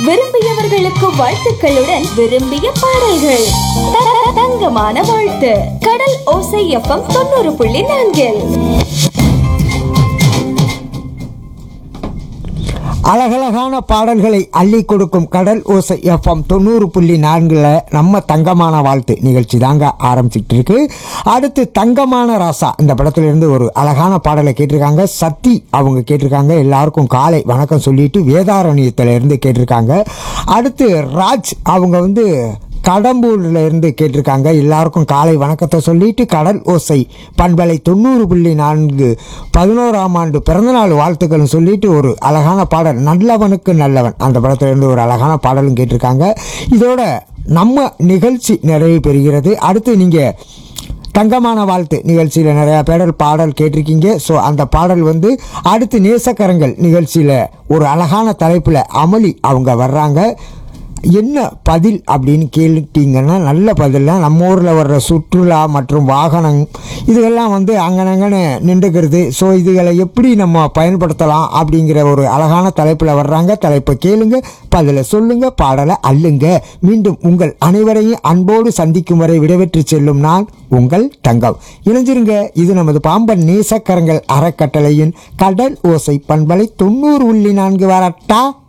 விரும்பியவர்களுக்கு வாழ்த்துக்களுடன் விரும்பிய பாடல்கள் த- த- தங்கமான வாழ்த்து கடல் ஓசை எஃப்எம் தொண்ணூறு புள்ளி நான்கில் அழகழகான பாடல்களை அள்ளி கொடுக்கும் கடல் ஓசை எஃப்எம் தொண்ணூறு புள்ளி நான்குல நம்ம தங்கமான வாழ்த்து நிகழ்ச்சி தாங்க ஆரம்பிச்சுட்டு இருக்கு அடுத்து தங்கமான ராசா இந்த படத்துல இருந்து ஒரு அழகான பாடலை கேட்டிருக்காங்க சத்தி அவங்க கேட்டிருக்காங்க எல்லாருக்கும் காலை வணக்கம் சொல்லிட்டு வேதாரண்யத்துல இருந்து கேட்டிருக்காங்க அடுத்து ராஜ் அவங்க வந்து கடம்பூர்ல இருந்து கேட்டிருக்காங்க எல்லாருக்கும் காலை வணக்கத்தை சொல்லிட்டு கடல் ஓசை பண்பலை தொண்ணூறு புள்ளி நான்கு பதினோராம் ஆண்டு பிறந்தநாள் வாழ்த்துக்களும் சொல்லிட்டு ஒரு அழகான பாடல் நல்லவனுக்கு நல்லவன் அந்த படத்துல இருந்து ஒரு அழகான பாடலும் கேட்டிருக்காங்க இதோட நம்ம நிகழ்ச்சி நிறைவு பெறுகிறது அடுத்து நீங்கள் தங்கமான வாழ்த்து நிகழ்ச்சியில் நிறையா பேடல் பாடல் கேட்டிருக்கீங்க ஸோ அந்த பாடல் வந்து அடுத்து நேசக்கரங்கள் நிகழ்ச்சியில் ஒரு அழகான தலைப்பில் அமளி அவங்க வர்றாங்க என்ன பதில் அப்படின்னு கேட்டுட்டீங்கன்னா நல்ல பதிலாக நம்ம ஊரில் வர்ற சுற்றுலா மற்றும் வாகனம் இதுகெல்லாம் வந்து அங்கனங்கன்னு நின்றுக்கிறது ஸோ இதுகளை எப்படி நம்ம பயன்படுத்தலாம் அப்படிங்கிற ஒரு அழகான தலைப்பில் வர்றாங்க தலைப்பை கேளுங்க பதிலை சொல்லுங்க பாடலை அள்ளுங்க மீண்டும் உங்கள் அனைவரையும் அன்போடு சந்திக்கும் வரை விடைபெற்று செல்லும் நான் உங்கள் தங்கம் இணைஞ்சிருங்க இது நமது பாம்பன் நேசக்கரங்கள் அறக்கட்டளையின் கடல் ஓசை பண்பலை தொண்ணூறு உள்ளி நான்கு வரட்டா